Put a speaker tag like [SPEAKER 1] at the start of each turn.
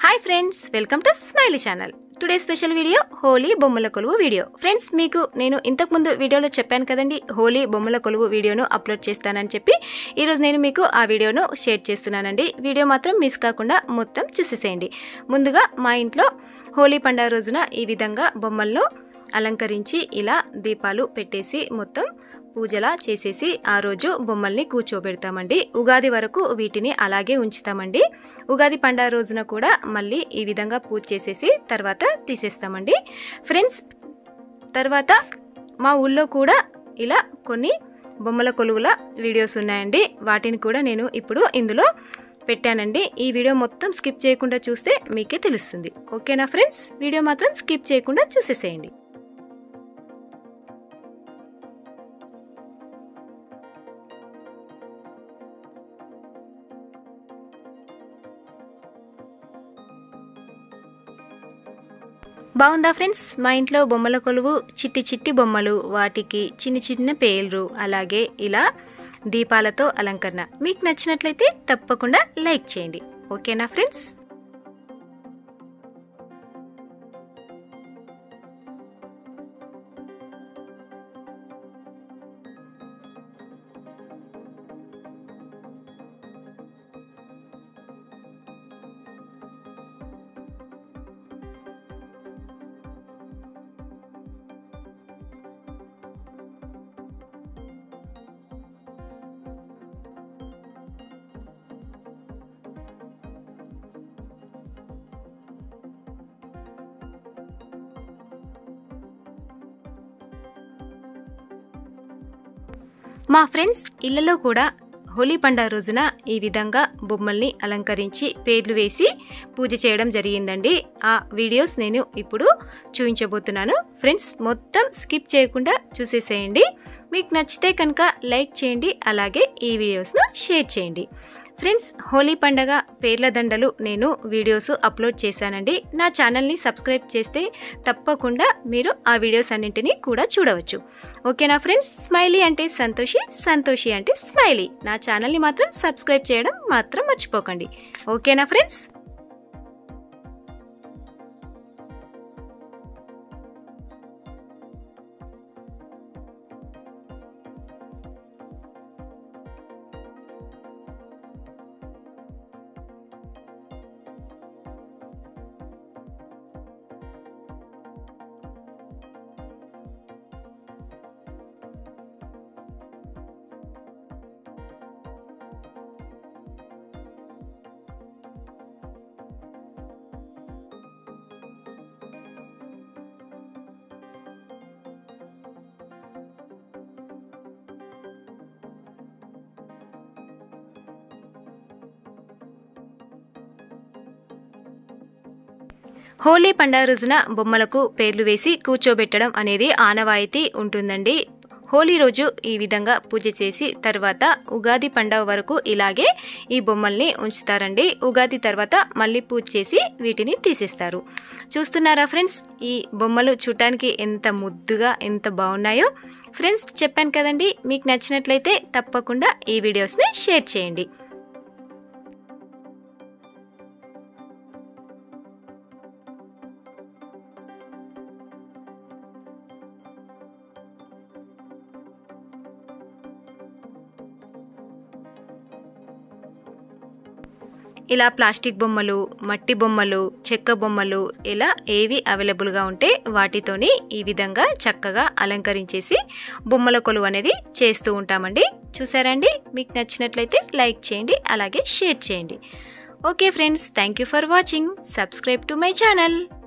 [SPEAKER 1] hi friends welcome to smiley channel today special video Holi బొమ్మల కొలువు video friends మీకు నేను ఇంతకుముందు వీడియోలో చెప్పాను కదండి హోలీ బొమ్మల కొలువు వీడియోను అప్లోడ్ చేస్తానని చెప్పి ఈరోజు నేను మీకు ఆ వీడియోను షేర్ చేస్తున్నానండి వీడియో మాత్రం మిస్ కాకుండా మొత్తం చూసేసేయండి ముందుగా మా ఇంట్లో హోలీ పండుగ రోజున ఈ విధంగా బొమ్మలను అలంకరించి ఇలా దీపాలు పెట్టేసి మొత్తం పూజలా చేసేసి ఆ రోజు బొమ్మల్ని కూర్చోబెడతామండి ఉగాది వరకు వీటిని అలాగే ఉంచుతామండి ఉగాది పండుగ రోజున కూడా మళ్ళీ ఈ విధంగా పూజ చేసేసి తర్వాత తీసేస్తామండి ఫ్రెండ్స్ తర్వాత మా ఊళ్ళో కూడా ఇలా కొన్ని బొమ్మల కొలువుల వీడియోస్ ఉన్నాయండి వాటిని కూడా నేను ఇప్పుడు ఇందులో పెట్టానండి ఈ వీడియో మొత్తం స్కిప్ చేయకుండా చూస్తే మీకే తెలుస్తుంది ఓకేనా ఫ్రెండ్స్ వీడియో మాత్రం స్కిప్ చేయకుండా చూసేసేయండి బాగుందా ఫ్రెండ్స్ మా ఇంట్లో బొమ్మల కొలువు చిట్టి చిట్టి బొమ్మలు వాటికి చిన్న చిన్న పేర్లు అలాగే ఇలా దీపాలతో అలంకరణ మీకు నచ్చినట్లయితే తప్పకుండా లైక్ చేయండి ఓకేనా ఫ్రెండ్స్ మా ఫ్రెండ్స్ ఇళ్లలో కూడా హోలీ పండుగ రోజున ఈ విధంగా బొమ్మల్ని అలంకరించి పేర్లు వేసి పూజ చేయడం జరిగిందండి ఆ వీడియోస్ నేను ఇప్పుడు చూపించబోతున్నాను ఫ్రెండ్స్ మొత్తం స్కిప్ చేయకుండా చూసేసేయండి మీకు నచ్చితే కనుక లైక్ చేయండి అలాగే ఈ వీడియోస్ను షేర్ చేయండి ఫ్రెండ్స్ హోలీ పండగ పేర్ల దండలు నేను వీడియోస్ అప్లోడ్ చేశానండి నా ఛానల్ని సబ్స్క్రైబ్ చేస్తే తప్పకుండా మీరు ఆ వీడియోస్ అన్నింటినీ కూడా చూడవచ్చు ఓకేనా ఫ్రెండ్స్ స్మైలీ అంటే సంతోషి సంతోషి అంటే స్మైలీ నా ఛానల్ని మాత్రం సబ్స్క్రైబ్ చేయడం మాత్రం మర్చిపోకండి ఓకేనా ఫ్రెండ్స్ హోలీ పండుగ రోజున బొమ్మలకు పేర్లు వేసి కూర్చోబెట్టడం అనేది ఆనవాయితీ ఉంటుందండి హోలీ రోజు ఈ విధంగా పూజ చేసి తర్వాత ఉగాది పండగ వరకు ఇలాగే ఈ బొమ్మల్ని ఉంచుతారండి ఉగాది తర్వాత మళ్ళీ పూజ చేసి వీటిని తీసేస్తారు చూస్తున్నారా ఫ్రెండ్స్ ఈ బొమ్మలు చూడటానికి ఎంత ముద్దుగా ఎంత బాగున్నాయో ఫ్రెండ్స్ చెప్పాను కదండి మీకు నచ్చినట్లయితే తప్పకుండా ఈ వీడియోస్ని షేర్ చేయండి ఇలా ప్లాస్టిక్ బొమ్మలు మట్టి బొమ్మలు చెక్క బొమ్మలు ఇలా ఏవి అవైలబుల్గా ఉంటే వాటితోని ఈ విధంగా చక్కగా అలంకరించేసి బొమ్మల కొలువు అనేది చేస్తూ ఉంటామండి చూసారండి మీకు నచ్చినట్లయితే లైక్ చేయండి అలాగే షేర్ చేయండి okay friends thank you for watching subscribe to my channel